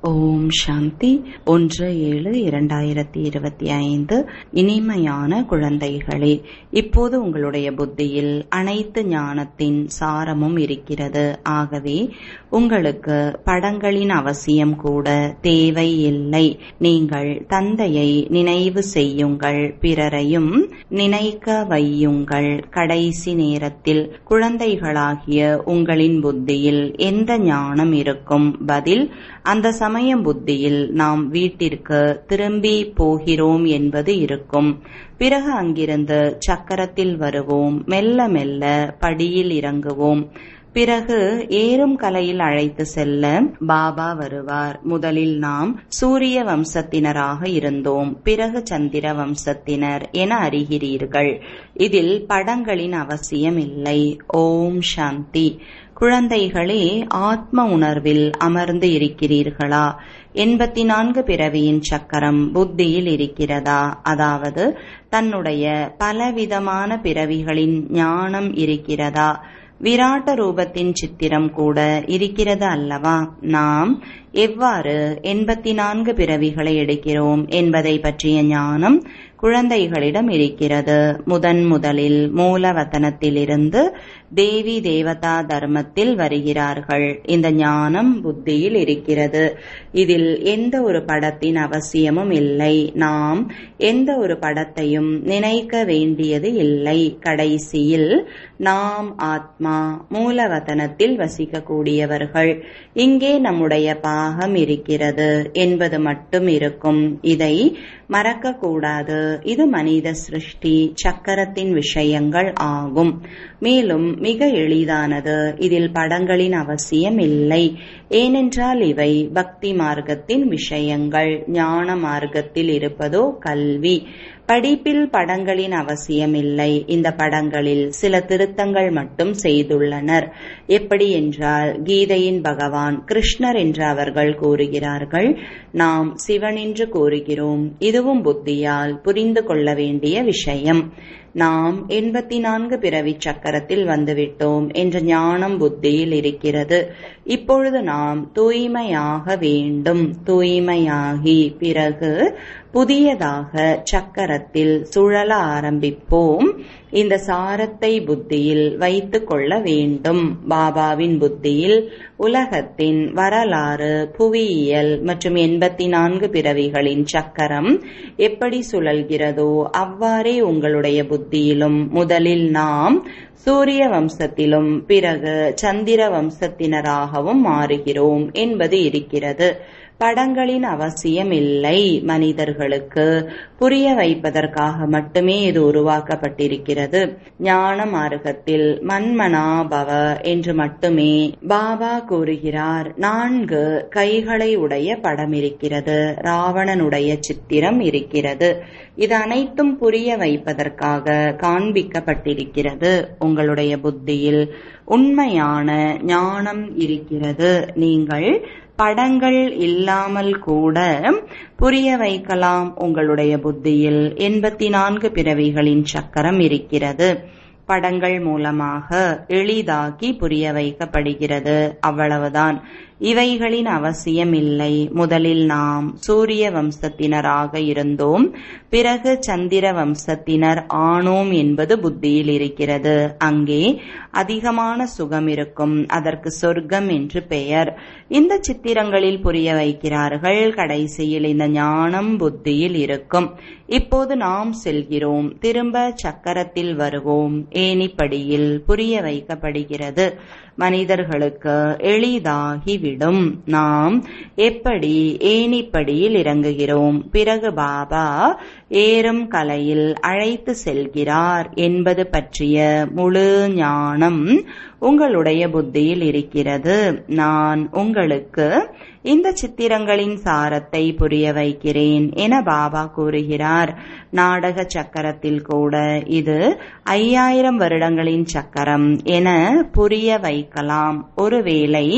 ஓம் சாந்தி ஒன்று ஏழு இரண்டாயிரத்தி இருபத்தி ஐந்து இனிமையான குழந்தைகளே இப்போது உங்களுடைய புத்தியில் அனைத்து ஞானத்தின் சாரமும் இருக்கிறது ஆகவே உங்களுக்கு படங்களின் அவசியம் கூட தேவை இல்லை நீங்கள் தந்தையை நினைவு செய்யுங்கள் பிறரையும் நினைக்க வையுங்கள் கடைசி நேரத்தில் குழந்தைகளாகிய உங்களின் புத்தியில் எந்த ஞானம் இருக்கும் பதில் அந்த சமயம் புத்தியில் நாம் வீட்டிற்கு திரும்பி போகிறோம் என்பது இருக்கும் பிறகு அங்கிருந்து சக்கரத்தில் வருவோம் மெல்ல மெல்ல படியில் இறங்குவோம் பிறகு ஏறும் கலையில் அழைத்து செல்ல பாபா வருவார் முதலில் நாம் சூரிய வம்சத்தினராக இருந்தோம் பிறகு சந்திர வம்சத்தினர் என அறிகிறீர்கள் இதில் படங்களின் அவசியம் இல்லை ஓம் சாந்தி குழந்தைகளே ஆத்ம உணர்வில் அமர்ந்து இருக்கிறீர்களா எண்பத்தி நான்கு பிறவியின் சக்கரம் புத்தியில் இருக்கிறதா அதாவது தன்னுடைய பலவிதமான பிறவிகளின் ஞானம் இருக்கிறதா விராட்ட ரூபத்தின் சித்திரம் கூட இருக்கிறது அல்லவா நாம் எவ்வாறு எண்பத்தி நான்கு பிறவிகளை எடுக்கிறோம் என்பதை பற்றிய ஞானம் குழந்தைகளிடம் இருக்கிறது முதன் முதலில் மூலவதனத்திலிருந்து தேவி தேவதா தர்மத்தில் வருகிறார்கள் இந்த ஞானம் புத்தியில் இருக்கிறது இதில் எந்த ஒரு படத்தின் அவசியமும் இல்லை நாம் எந்த ஒரு படத்தையும் நினைக்க வேண்டியது இல்லை கடைசியில் நாம் ஆத்மா மூலவதனத்தில் வசிக்கக்கூடியவர்கள் இங்கே நம்முடைய பாகம் இருக்கிறது என்பது மட்டும் இருக்கும் இதை மறக்கக்கூடாது இது மனித சிருஷ்டி சக்கரத்தின் விஷயங்கள் ஆகும் மேலும் மிக எளிதானது இதில் படங்களின் அவசியம் இல்லை ஏனென்றால் இவை பக்தி மார்க்கத்தின் விஷயங்கள் ஞான மார்க்கத்தில் இருப்பதோ கல்வி படிப்பில் படங்களின் அவசியமில்லை இந்த படங்களில் சில திருத்தங்கள் மட்டும் செய்துள்ளனர் எப்படி என்றால் கீதையின் பகவான் கிருஷ்ணர் என்று அவர்கள் கூறுகிறார்கள் நாம் சிவன் என்று கூறுகிறோம் இதுவும் புத்தியால் புரிந்து கொள்ள வேண்டிய விஷயம் நாம் எண்பத்தி நான்கு பிறவி சக்கரத்தில் வந்துவிட்டோம் என்ற ஞானம் புத்தியில் இருக்கிறது இப்பொழுது நாம் தூய்மையாக வேண்டும் தூய்மையாகி பிறகு புதியதாக சக்கரத்தில் சுழல ஆரம்பிப்போம் இந்த சாரத்தை புத்தியில் வைத்து கொள்ள வேண்டும் பாபாவின் புத்தியில் உலகத்தின் வரலாறு புவியியல் மற்றும் எண்பத்தி நான்கு பிறவிகளின் சக்கரம் எப்படி சுழல்கிறதோ அவ்வாறே உங்களுடைய புத்தியிலும் முதலில் நாம் சூரிய வம்சத்திலும் பிறகு சந்திர வம்சத்தினராகவும் மாறுகிறோம் என்பது இருக்கிறது படங்களின் அவசியம் இல்லை மனிதர்களுக்கு புரிய வைப்பதற்காக மட்டுமே இது உருவாக்கப்பட்டிருக்கிறது ஞான மார்க்கத்தில் மன்மனாபவ என்று மட்டுமே பாபா கூறுகிறார் நான்கு கைகளை உடைய படம் இருக்கிறது ராவணனுடைய சித்திரம் இருக்கிறது இது அனைத்தும் புரிய வைப்பதற்காக காண்பிக்கப்பட்டிருக்கிறது உங்களுடைய புத்தியில் உண்மையான ஞானம் இருக்கிறது நீங்கள் படங்கள் இல்லாமல் கூட புரிய வைக்கலாம் உங்களுடைய புத்தியில் எண்பத்தி நான்கு பிறவிகளின் சக்கரம் இருக்கிறது படங்கள் மூலமாக எளிதாக்கி புரிய வைக்கப்படுகிறது அவ்வளவுதான் இவைகளின் அவசியம் இல்லை முதலில் நாம் சூரிய வம்சத்தினராக இருந்தோம் பிறகு சந்திர வம்சத்தினர் ஆனோம் என்பது புத்தியில் இருக்கிறது அங்கே அதிகமான சுகம் இருக்கும் அதற்கு சொர்க்கம் என்று பெயர் இந்த சித்திரங்களில் புரிய வைக்கிறார்கள் கடைசியில் இந்த ஞானம் புத்தியில் இருக்கும் இப்போது நாம் செல்கிறோம் திரும்ப சக்கரத்தில் வருவோம் ஏனிப்படியில் புரிய வைக்கப்படுகிறது மனிதர்களுக்கு எளிதாகிவிடும் நாம் எப்படி ஏனிப்படியில் இறங்குகிறோம் பிறகு பாபா ஏறும் கலையில் அழைத்து செல்கிறார் என்பது பற்றிய முழு ஞானம் உங்களுடைய புத்தியில் இருக்கிறது நான் உங்களுக்கு இந்த சித்திரங்களின் சாரத்தை புரிய வைக்கிறேன் என பாபா கூறுகிறார் நாடக சக்கரத்தில் கூட இது ஐயாயிரம் வருடங்களின் சக்கரம் என புரிய வைக்கலாம் ஒருவேளை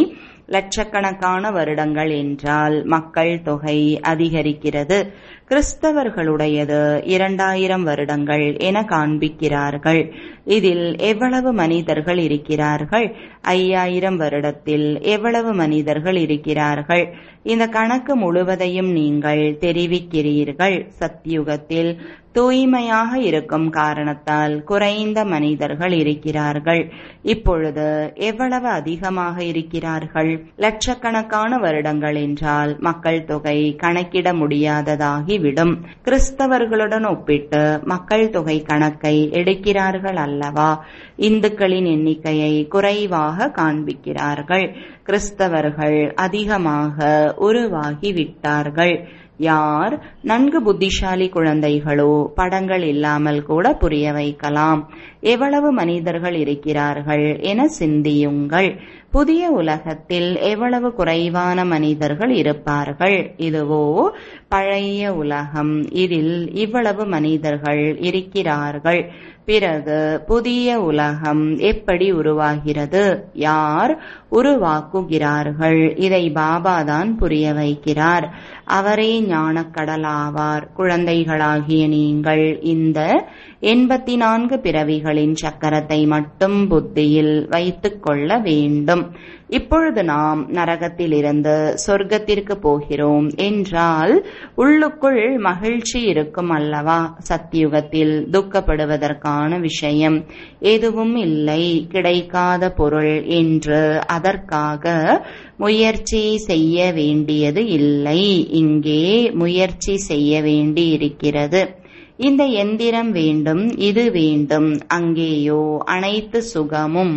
லட்சக்கணக்கான வருடங்கள் என்றால் மக்கள் தொகை அதிகரிக்கிறது கிறிஸ்தவர்களுடையது இரண்டாயிரம் வருடங்கள் என காண்பிக்கிறார்கள் இதில் எவ்வளவு மனிதர்கள் இருக்கிறார்கள் ஐயாயிரம் வருடத்தில் எவ்வளவு மனிதர்கள் இருக்கிறார்கள் இந்த கணக்கு முழுவதையும் நீங்கள் தெரிவிக்கிறீர்கள் சத்தியுகத்தில் தூய்மையாக இருக்கும் காரணத்தால் குறைந்த மனிதர்கள் இருக்கிறார்கள் இப்பொழுது எவ்வளவு அதிகமாக இருக்கிறார்கள் லட்சக்கணக்கான வருடங்கள் என்றால் மக்கள் தொகை கணக்கிட முடியாததாகிவிடும் கிறிஸ்தவர்களுடன் ஒப்பிட்டு மக்கள் தொகை கணக்கை எடுக்கிறார்கள் அல்லவா இந்துக்களின் எண்ணிக்கையை குறைவாக காண்பிக்கிறார்கள் கிறிஸ்தவர்கள் அதிகமாக உருவாகி விட்டார்கள் யார் நன்கு புத்திசாலி குழந்தைகளோ படங்கள் இல்லாமல் கூட புரிய வைக்கலாம் எவ்வளவு மனிதர்கள் இருக்கிறார்கள் என சிந்தியுங்கள் புதிய உலகத்தில் எவ்வளவு குறைவான மனிதர்கள் இருப்பார்கள் இதுவோ பழைய உலகம் இதில் இவ்வளவு மனிதர்கள் இருக்கிறார்கள் பிறகு புதிய உலகம் எப்படி உருவாகிறது யார் உருவாக்குகிறார்கள் இதை பாபாதான் புரிய வைக்கிறார் அவரே ஞானக்கடலாவார் குழந்தைகளாகிய நீங்கள் இந்த எண்பத்தி நான்கு பிறவிகளின் சக்கரத்தை மட்டும் புத்தியில் வைத்துக் கொள்ள வேண்டும் இப்பொழுது நாம் நரகத்திலிருந்து சொர்க்கத்திற்கு போகிறோம் என்றால் உள்ளுக்குள் மகிழ்ச்சி இருக்கும் அல்லவா சத்தியுகத்தில் துக்கப்படுவதற்கான விஷயம் எதுவும் இல்லை கிடைக்காத பொருள் என்று அதற்காக முயற்சி செய்ய வேண்டியது இல்லை இங்கே முயற்சி செய்ய வேண்டி இருக்கிறது இந்த எந்திரம் வேண்டும் இது வேண்டும் அங்கேயோ அனைத்து சுகமும்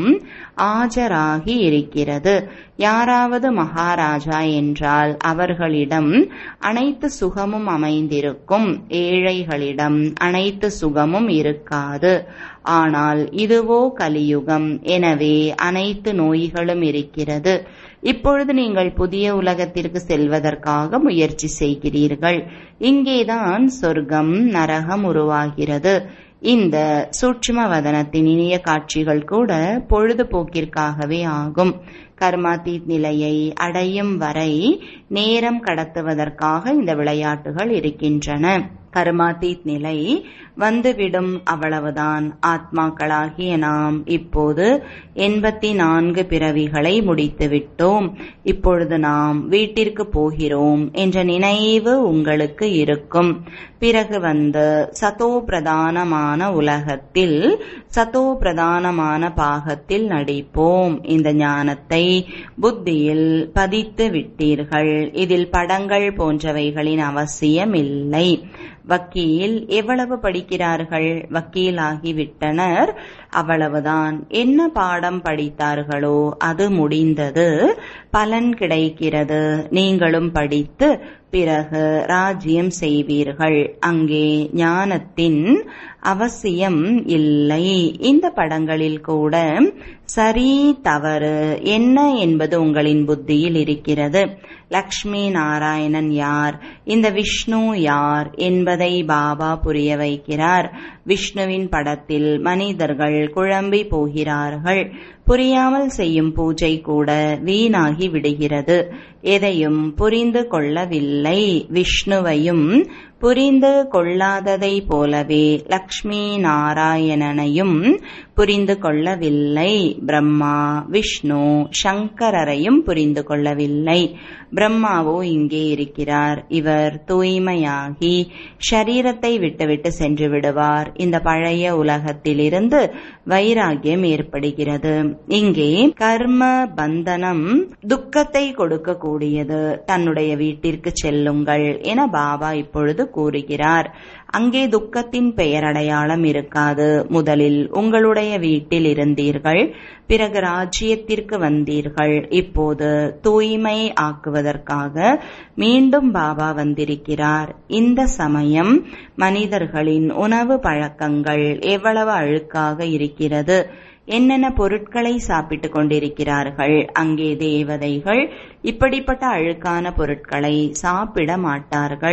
ஆஜராகி இருக்கிறது யாராவது மகாராஜா என்றால் அவர்களிடம் அனைத்து சுகமும் அமைந்திருக்கும் ஏழைகளிடம் அனைத்து சுகமும் இருக்காது ஆனால் இதுவோ கலியுகம் எனவே அனைத்து நோய்களும் இருக்கிறது இப்பொழுது நீங்கள் புதிய உலகத்திற்கு செல்வதற்காக முயற்சி செய்கிறீர்கள் இங்கேதான் சொர்க்கம் நரகம் உருவாகிறது இந்த சூட்சும வதனத்தின் இனிய காட்சிகள் கூட பொழுதுபோக்கிற்காகவே ஆகும் கர்மாத்தீத் நிலையை அடையும் வரை நேரம் கடத்துவதற்காக இந்த விளையாட்டுகள் இருக்கின்றன கர்மாத்தீத் நிலை வந்துவிடும் அவ்வளவுதான் ஆத்மாக்களாகிய நாம் இப்போது எண்பத்தி நான்கு பிறவிகளை முடித்துவிட்டோம் இப்பொழுது நாம் வீட்டிற்கு போகிறோம் என்ற நினைவு உங்களுக்கு இருக்கும் பிறகு வந்து சதோ பிரதானமான உலகத்தில் சதோ பிரதானமான பாகத்தில் நடிப்போம் இந்த ஞானத்தை புத்தியில் பதித்து விட்டீர்கள் இதில் படங்கள் போன்றவைகளின் அவசியம் இல்லை வக்கீல் எவ்வளவு படிக்கிறார்கள் வக்கீலாகிவிட்டனர் அவ்வளவுதான் என்ன பாடம் படித்தார்களோ அது முடிந்தது பலன் கிடைக்கிறது நீங்களும் படித்து பிறகு ராஜ்யம் செய்வீர்கள் அங்கே ஞானத்தின் அவசியம் இல்லை இந்த படங்களில் கூட சரி தவறு என்ன என்பது உங்களின் புத்தியில் இருக்கிறது லக்ஷ்மி நாராயணன் யார் இந்த விஷ்ணு யார் என்பதை பாபா புரிய வைக்கிறார் விஷ்ணுவின் படத்தில் மனிதர்கள் குழம்பி போகிறார்கள் புரியாமல் செய்யும் பூஜை கூட வீணாகி விடுகிறது எதையும் புரிந்து கொள்ளவில்லை விஷ்ணுவையும் புரிந்து கொள்ளாததை போலவே லக்ஷ்மி நாராயணனையும் புரிந்து கொள்ளவில்லை பிரம்மா விஷ்ணு சங்கரரையும் புரிந்து கொள்ளவில்லை பிரம்மாவோ இங்கே இருக்கிறார் இவர் தூய்மையாகி ஷரீரத்தை விட்டுவிட்டு சென்று விடுவார் இந்த பழைய உலகத்திலிருந்து வைராகியம் ஏற்படுகிறது இங்கே கர்ம பந்தனம் துக்கத்தை கொடுக்கக்கூடியது தன்னுடைய வீட்டிற்கு செல்லுங்கள் என பாபா இப்பொழுது கூறுகிறார் அங்கே துக்கத்தின் பெயரடையாளம் இருக்காது முதலில் உங்களுடைய வீட்டில் இருந்தீர்கள் பிறகு ராஜ்யத்திற்கு வந்தீர்கள் இப்போது தூய்மை ஆக்குவதற்காக மீண்டும் பாபா வந்திருக்கிறார் இந்த சமயம் மனிதர்களின் உணவு பழக்கங்கள் எவ்வளவு அழுக்காக இருக்கிறது என்னென்ன பொருட்களை சாப்பிட்டுக் கொண்டிருக்கிறார்கள் அங்கே தேவதைகள் இப்படிப்பட்ட அழுக்கான பொருட்களை சாப்பிட மாட்டார்கள்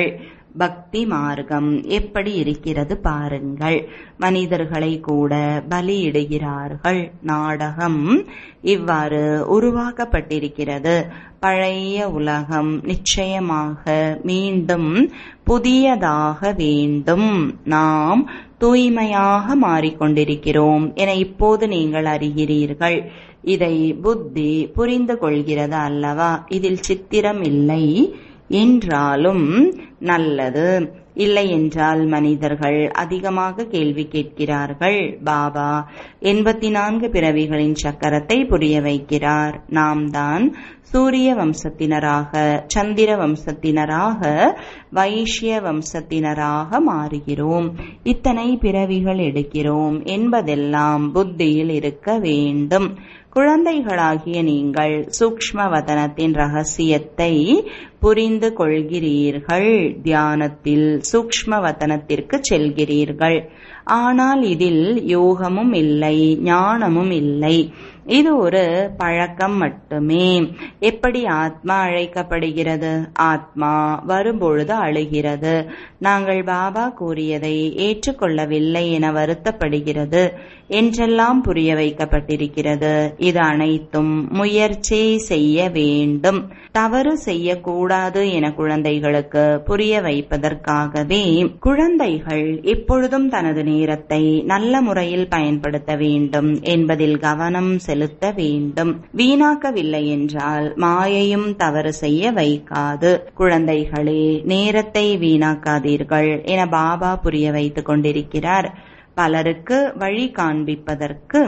பக்தி மார்க்கம் எப்படி இருக்கிறது பாருங்கள் மனிதர்களை கூட பலியிடுகிறார்கள் நாடகம் இவ்வாறு உருவாக்கப்பட்டிருக்கிறது பழைய உலகம் நிச்சயமாக மீண்டும் புதியதாக வேண்டும் நாம் தூய்மையாக மாறிக்கொண்டிருக்கிறோம் என இப்போது நீங்கள் அறிகிறீர்கள் இதை புத்தி புரிந்து கொள்கிறது அல்லவா இதில் சித்திரம் இல்லை என்றாலும் நல்லது இல்லை என்றால் மனிதர்கள் அதிகமாக கேள்வி கேட்கிறார்கள் பாபா எண்பத்தி நான்கு பிறவிகளின் சக்கரத்தை புரிய வைக்கிறார் நாம் தான் சூரிய வம்சத்தினராக சந்திர வம்சத்தினராக வைஷ்ய வம்சத்தினராக மாறுகிறோம் இத்தனை பிறவிகள் எடுக்கிறோம் என்பதெல்லாம் புத்தியில் இருக்க வேண்டும் குழந்தைகளாகிய நீங்கள் சூக்ஷ்ம வதனத்தின் ரகசியத்தை புரிந்து கொள்கிறீர்கள் தியானத்தில் சூக்ஷ்ம வதனத்திற்கு செல்கிறீர்கள் ஆனால் இதில் யோகமும் இல்லை ஞானமும் இல்லை இது ஒரு பழக்கம் மட்டுமே எப்படி ஆத்மா அழைக்கப்படுகிறது ஆத்மா வரும்பொழுது அழுகிறது நாங்கள் பாபா கூறியதை ஏற்றுக்கொள்ளவில்லை என வருத்தப்படுகிறது என்றெல்லாம் புரிய வைக்கப்பட்டிருக்கிறது இது அனைத்தும் முயற்சி செய்ய வேண்டும் தவறு செய்யக்கூடாது என குழந்தைகளுக்கு புரிய வைப்பதற்காகவே குழந்தைகள் எப்பொழுதும் தனது நேரத்தை நல்ல முறையில் பயன்படுத்த வேண்டும் என்பதில் கவனம் செலுத்த வேண்டும் வீணாக்கவில்லை என்றால் மாயையும் தவறு செய்ய வைக்காது குழந்தைகளே நேரத்தை வீணாக்காதீர்கள் என பாபா புரிய வைத்துக் கொண்டிருக்கிறார் பலருக்கு வழி காண்பிப்பதற்கு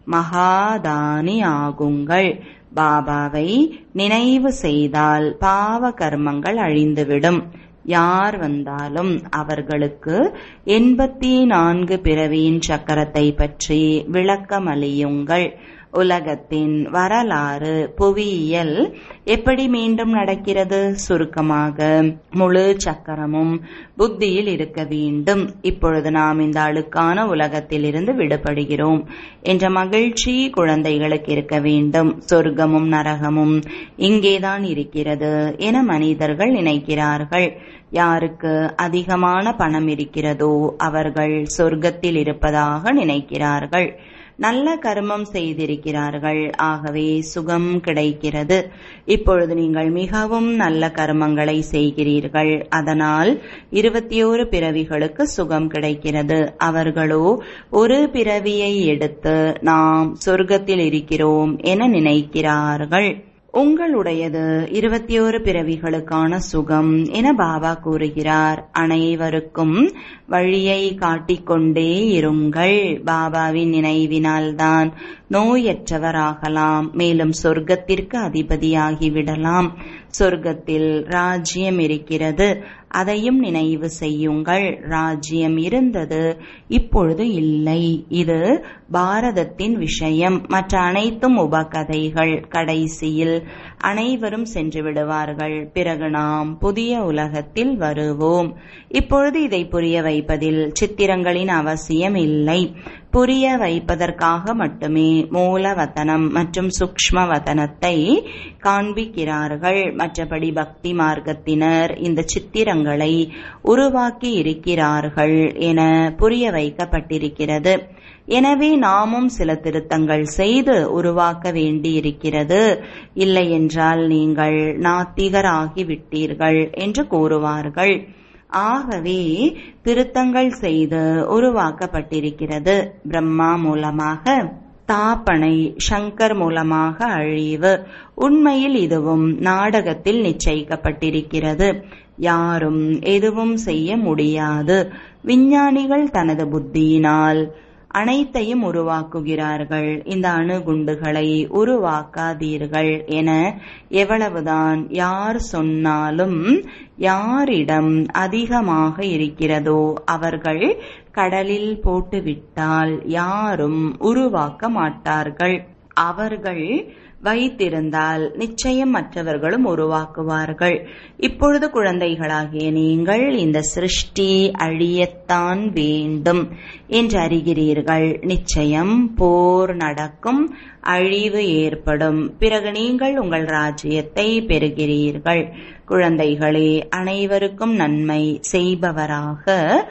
மகாதானி ஆகுங்கள் பாபாவை நினைவு செய்தால் பாவ கர்மங்கள் அழிந்துவிடும் யார் வந்தாலும் அவர்களுக்கு எண்பத்தி நான்கு பிறவியின் சக்கரத்தை பற்றி விளக்கமளியுங்கள் உலகத்தின் வரலாறு புவியியல் எப்படி மீண்டும் நடக்கிறது சுருக்கமாக முழு சக்கரமும் புத்தியில் இருக்க வேண்டும் இப்பொழுது நாம் இந்த அழுக்கான உலகத்தில் இருந்து விடுபடுகிறோம் என்ற மகிழ்ச்சி குழந்தைகளுக்கு இருக்க வேண்டும் சொர்க்கமும் நரகமும் இங்கேதான் இருக்கிறது என மனிதர்கள் நினைக்கிறார்கள் யாருக்கு அதிகமான பணம் இருக்கிறதோ அவர்கள் சொர்க்கத்தில் இருப்பதாக நினைக்கிறார்கள் நல்ல கர்மம் செய்திருக்கிறார்கள் ஆகவே சுகம் கிடைக்கிறது இப்பொழுது நீங்கள் மிகவும் நல்ல கர்மங்களை செய்கிறீர்கள் அதனால் இருபத்தி ஓரு பிறவிகளுக்கு சுகம் கிடைக்கிறது அவர்களோ ஒரு பிறவியை எடுத்து நாம் சொர்க்கத்தில் இருக்கிறோம் என நினைக்கிறார்கள் உங்களுடையது இருபத்தி ஓரு பிறவிகளுக்கான சுகம் என பாபா கூறுகிறார் அனைவருக்கும் வழியை காட்டிக்கொண்டே இருங்கள் பாபாவின் நினைவினால்தான் நோயற்றவராகலாம் மேலும் சொர்க்கத்திற்கு அதிபதியாகி விடலாம் சொர்க்கத்தில் ராஜ்யம் இருக்கிறது அதையும் நினைவு செய்யுங்கள் ராஜ்யம் இருந்தது இப்பொழுது இல்லை இது பாரதத்தின் விஷயம் மற்ற அனைத்தும் உபகதைகள் கடைசியில் அனைவரும் சென்று விடுவார்கள் பிறகு நாம் புதிய உலகத்தில் வருவோம் இப்பொழுது இதை புரிய வைப்பதில் சித்திரங்களின் அவசியம் இல்லை புரிய வைப்பதற்காக மட்டுமே மூலவதனம் மற்றும் சூக்ஷ்ம வதனத்தை காண்பிக்கிறார்கள் மற்றபடி பக்தி மார்க்கத்தினர் இந்த சித்திரங்களை உருவாக்கி இருக்கிறார்கள் என புரிய வைக்கப்பட்டிருக்கிறது எனவே நாமும் சில திருத்தங்கள் செய்து உருவாக்க வேண்டியிருக்கிறது இல்லை என்றால் நீங்கள் நாத்திகராகி விட்டீர்கள் என்று கூறுவார்கள் ஆகவே திருத்தங்கள் செய்து உருவாக்கப்பட்டிருக்கிறது பிரம்மா மூலமாக தாப்பனை சங்கர் மூலமாக அழிவு உண்மையில் இதுவும் நாடகத்தில் நிச்சயிக்கப்பட்டிருக்கிறது யாரும் எதுவும் செய்ய முடியாது விஞ்ஞானிகள் தனது புத்தியினால் அனைத்தையும் உருவாக்குகிறார்கள் இந்த அணுகுண்டுகளை உருவாக்காதீர்கள் என எவ்வளவுதான் யார் சொன்னாலும் யாரிடம் அதிகமாக இருக்கிறதோ அவர்கள் கடலில் போட்டுவிட்டால் யாரும் உருவாக்க மாட்டார்கள் அவர்கள் வைத்திருந்தால் நிச்சயம் மற்றவர்களும் உருவாக்குவார்கள் இப்பொழுது குழந்தைகளாகிய நீங்கள் இந்த சிருஷ்டி அழியத்தான் வேண்டும் என்று அறிகிறீர்கள் நிச்சயம் போர் நடக்கும் அழிவு ஏற்படும் பிறகு நீங்கள் உங்கள் ராஜ்யத்தை பெறுகிறீர்கள் குழந்தைகளே அனைவருக்கும் நன்மை செய்பவராக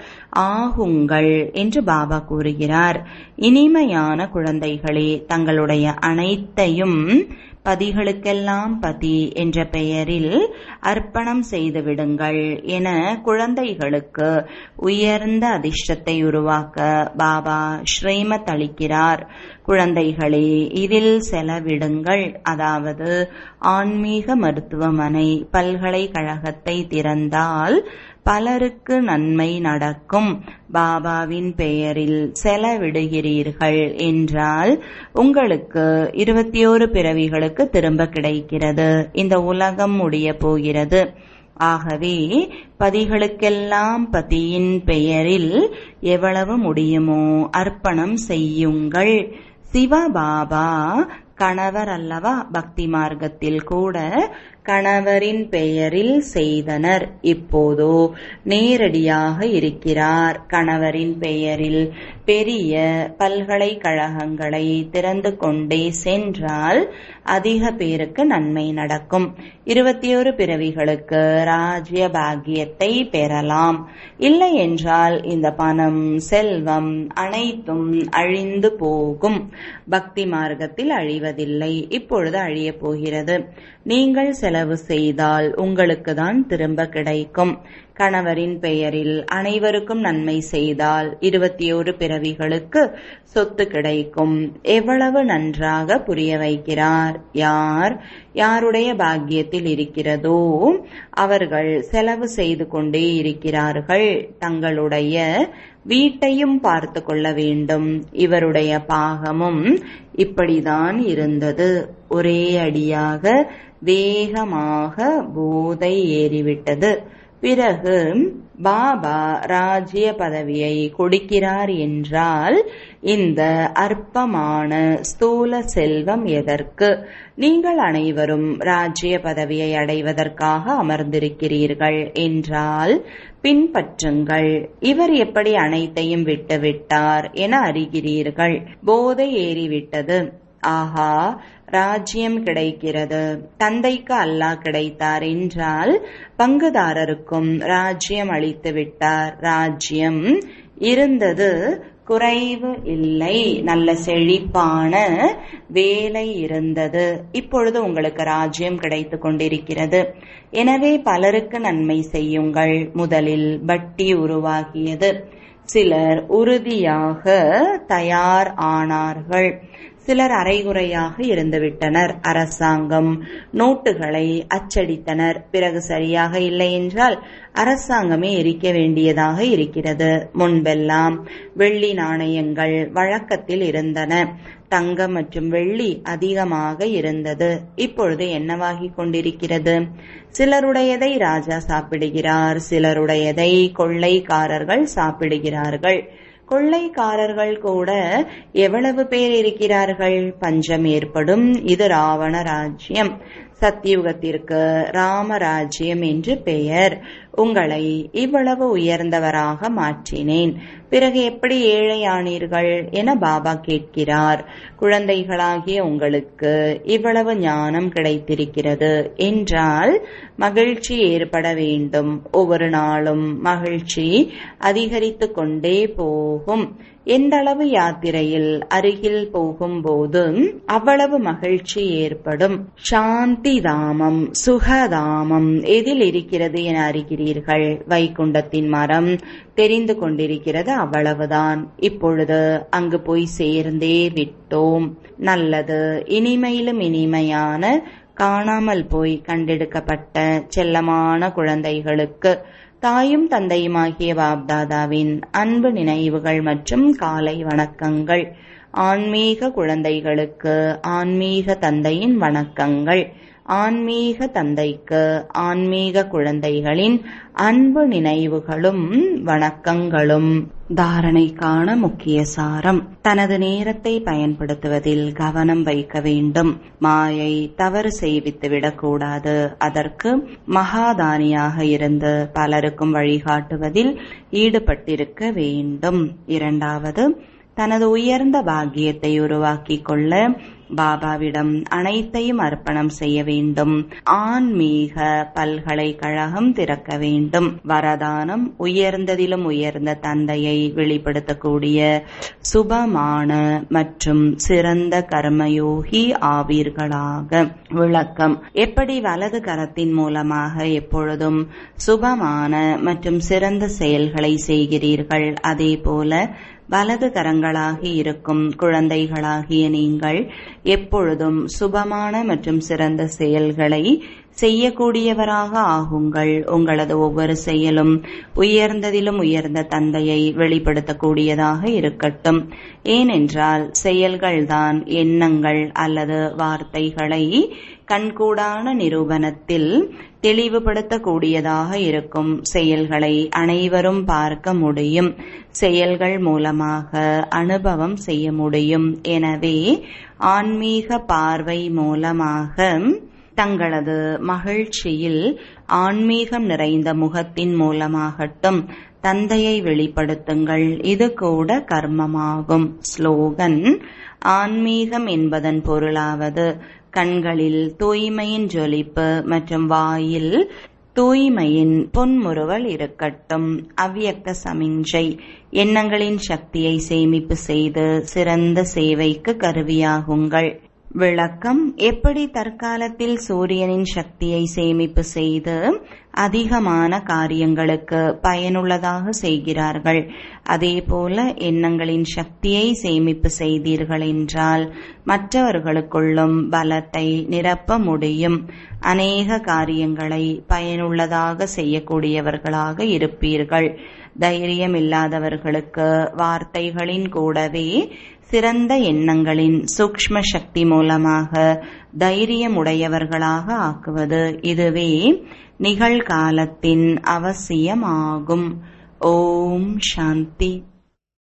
ஆகுங்கள் என்று பாபா கூறுகிறார் இனிமையான குழந்தைகளே தங்களுடைய அனைத்தையும் பதிகளுக்கெல்லாம் பதி என்ற பெயரில் அர்ப்பணம் செய்து விடுங்கள் என குழந்தைகளுக்கு உயர்ந்த அதிர்ஷ்டத்தை உருவாக்க பாபா ஸ்ரீமத் அளிக்கிறார் குழந்தைகளே இதில் செலவிடுங்கள் அதாவது ஆன்மீக மருத்துவமனை பல்கலைக்கழகத்தை திறந்தால் பலருக்கு நன்மை நடக்கும் பாபாவின் பெயரில் செலவிடுகிறீர்கள் என்றால் உங்களுக்கு இருபத்தி ஓரு பிறவிகளுக்கு திரும்ப கிடைக்கிறது இந்த உலகம் முடிய போகிறது ஆகவே பதிகளுக்கெல்லாம் பதியின் பெயரில் எவ்வளவு முடியுமோ அர்ப்பணம் செய்யுங்கள் சிவபாபா கணவர் அல்லவா பக்தி மார்க்கத்தில் கூட கணவரின் பெயரில் செய்தனர் இப்போதோ நேரடியாக இருக்கிறார் கணவரின் பெயரில் பெரிய பல்கலைக்கழகங்களை திறந்து கொண்டே சென்றால் அதிக பேருக்கு நன்மை நடக்கும் இருபத்தி ஒரு பிறவிகளுக்கு ராஜ்ய பாக்கியத்தை பெறலாம் இல்லை என்றால் இந்த பணம் செல்வம் அனைத்தும் அழிந்து போகும் பக்தி மார்க்கத்தில் அழிவதில்லை இப்பொழுது அழியப் போகிறது நீங்கள் செலவு செய்தால் உங்களுக்கு தான் திரும்ப கிடைக்கும் கணவரின் பெயரில் அனைவருக்கும் நன்மை செய்தால் இருபத்தி ஓரு பிறவிகளுக்கு சொத்து கிடைக்கும் எவ்வளவு நன்றாக புரிய வைக்கிறார் யார் யாருடைய பாக்கியத்தில் இருக்கிறதோ அவர்கள் செலவு செய்து கொண்டே இருக்கிறார்கள் தங்களுடைய வீட்டையும் பார்த்து கொள்ள வேண்டும் இவருடைய பாகமும் இப்படிதான் இருந்தது ஒரே அடியாக வேகமாக போதை ஏறிவிட்டது பிறகு பாபா ராஜ்ய பதவியை கொடுக்கிறார் என்றால் இந்த அற்பமான ஸ்தூல செல்வம் எதற்கு நீங்கள் அனைவரும் ராஜ்ய பதவியை அடைவதற்காக அமர்ந்திருக்கிறீர்கள் என்றால் பின்பற்றுங்கள் இவர் எப்படி அனைத்தையும் விட்டுவிட்டார் என அறிகிறீர்கள் போதை ஏறிவிட்டது ஆஹா ராஜ்யம் கிடைக்கிறது தந்தைக்கு அல்லாஹ் கிடைத்தார் என்றால் பங்குதாரருக்கும் ராஜ்யம் அளித்து விட்டார் ராஜ்யம் இருந்தது குறைவு இல்லை நல்ல செழிப்பான வேலை இருந்தது இப்பொழுது உங்களுக்கு ராஜ்யம் கிடைத்து கொண்டிருக்கிறது எனவே பலருக்கு நன்மை செய்யுங்கள் முதலில் வட்டி உருவாகியது சிலர் உறுதியாக தயார் ஆனார்கள் சிலர் அரைகுறையாக இருந்துவிட்டனர் அரசாங்கம் நோட்டுகளை அச்சடித்தனர் பிறகு சரியாக இல்லை என்றால் அரசாங்கமே எரிக்க வேண்டியதாக இருக்கிறது முன்பெல்லாம் வெள்ளி நாணயங்கள் வழக்கத்தில் இருந்தன தங்கம் மற்றும் வெள்ளி அதிகமாக இருந்தது இப்பொழுது என்னவாகி கொண்டிருக்கிறது சிலருடையதை ராஜா சாப்பிடுகிறார் சிலருடையதை கொள்ளைக்காரர்கள் சாப்பிடுகிறார்கள் கொள்ளைக்காரர்கள் கூட எவ்வளவு பேர் இருக்கிறார்கள் பஞ்சம் ஏற்படும் இது ராவண ராஜ்யம் சத்தியுகத்திற்கு ராமராஜ்யம் என்று பெயர் உங்களை இவ்வளவு உயர்ந்தவராக மாற்றினேன் பிறகு எப்படி ஏழையானீர்கள் என பாபா கேட்கிறார் குழந்தைகளாகிய உங்களுக்கு இவ்வளவு ஞானம் கிடைத்திருக்கிறது என்றால் மகிழ்ச்சி ஏற்பட வேண்டும் ஒவ்வொரு நாளும் மகிழ்ச்சி அதிகரித்து கொண்டே போகும் எந்த அளவு யாத்திரையில் அருகில் போகும்போது அவ்வளவு மகிழ்ச்சி ஏற்படும் சாந்தி தாமம் சுகதாமம் எதில் இருக்கிறது என அறிகிறீர்கள் வைகுண்டத்தின் மரம் தெரிந்து கொண்டிருக்கிறது அவ்வளவுதான் இப்பொழுது அங்கு போய் சேர்ந்தே விட்டோம் நல்லது இனிமையிலும் இனிமையான காணாமல் போய் கண்டெடுக்கப்பட்ட செல்லமான குழந்தைகளுக்கு தாயும் தந்தையுமாகிய பாப்தாதாவின் அன்பு நினைவுகள் மற்றும் காலை வணக்கங்கள் ஆன்மீக குழந்தைகளுக்கு ஆன்மீக தந்தையின் வணக்கங்கள் ஆன்மீக தந்தைக்கு ஆன்மீக குழந்தைகளின் அன்பு நினைவுகளும் வணக்கங்களும் தாரணைக்கான முக்கிய சாரம் தனது நேரத்தை பயன்படுத்துவதில் கவனம் வைக்க வேண்டும் மாயை தவறு செய்வித்து விடக்கூடாது அதற்கு மகாதானியாக இருந்து பலருக்கும் வழிகாட்டுவதில் ஈடுபட்டிருக்க வேண்டும் இரண்டாவது தனது உயர்ந்த பாக்கியத்தை உருவாக்கிக் கொள்ள பாபாவிடம் அனைத்தையும் அர்ப்பணம் செய்ய வேண்டும் ஆன்மீக பல்கலைக்கழகம் திறக்க வேண்டும் வரதானம் உயர்ந்ததிலும் உயர்ந்த தந்தையை வெளிப்படுத்தக்கூடிய சுபமான மற்றும் சிறந்த கர்மயோகி ஆவீர்களாக விளக்கம் எப்படி வலது கரத்தின் மூலமாக எப்பொழுதும் சுபமான மற்றும் சிறந்த செயல்களை செய்கிறீர்கள் அதே போல வலது கரங்களாகி இருக்கும் குழந்தைகளாகிய நீங்கள் எப்பொழுதும் சுபமான மற்றும் சிறந்த செயல்களை செய்யக்கூடியவராக ஆகுங்கள் உங்களது ஒவ்வொரு செயலும் உயர்ந்ததிலும் உயர்ந்த தந்தையை வெளிப்படுத்தக்கூடியதாக இருக்கட்டும் ஏனென்றால் செயல்கள்தான் எண்ணங்கள் அல்லது வார்த்தைகளை கண்கூடான நிரூபணத்தில் தெளிவுபடுத்தக்கூடியதாக இருக்கும் செயல்களை அனைவரும் பார்க்க முடியும் செயல்கள் மூலமாக அனுபவம் செய்ய முடியும் எனவே ஆன்மீக பார்வை மூலமாக தங்களது மகிழ்ச்சியில் ஆன்மீகம் நிறைந்த முகத்தின் மூலமாகட்டும் தந்தையை வெளிப்படுத்துங்கள் இது கூட கர்மமாகும் ஸ்லோகன் ஆன்மீகம் என்பதன் பொருளாவது கண்களில் தூய்மையின் ஜொலிப்பு மற்றும் வாயில் தூய்மையின் பொன்முறுவல் இருக்கட்டும் அவ்வியக்த சமிஞ்சை எண்ணங்களின் சக்தியை சேமிப்பு செய்து சிறந்த சேவைக்கு கருவியாகுங்கள் விளக்கம் எப்படி தற்காலத்தில் சூரியனின் சக்தியை சேமிப்பு செய்து அதிகமான காரியங்களுக்கு பயனுள்ளதாக செய்கிறார்கள் அதேபோல எண்ணங்களின் சக்தியை சேமிப்பு செய்தீர்கள் என்றால் மற்றவர்களுக்குள்ளும் பலத்தை நிரப்ப முடியும் அநேக காரியங்களை பயனுள்ளதாக செய்யக்கூடியவர்களாக இருப்பீர்கள் தைரியம் இல்லாதவர்களுக்கு வார்த்தைகளின் கூடவே சிறந்த எண்ணங்களின் சூக்ஷ்ம சக்தி மூலமாக தைரியமுடையவர்களாக ஆக்குவது இதுவே நிகழ்காலத்தின் அவசியமாகும் ஓம் சாந்தி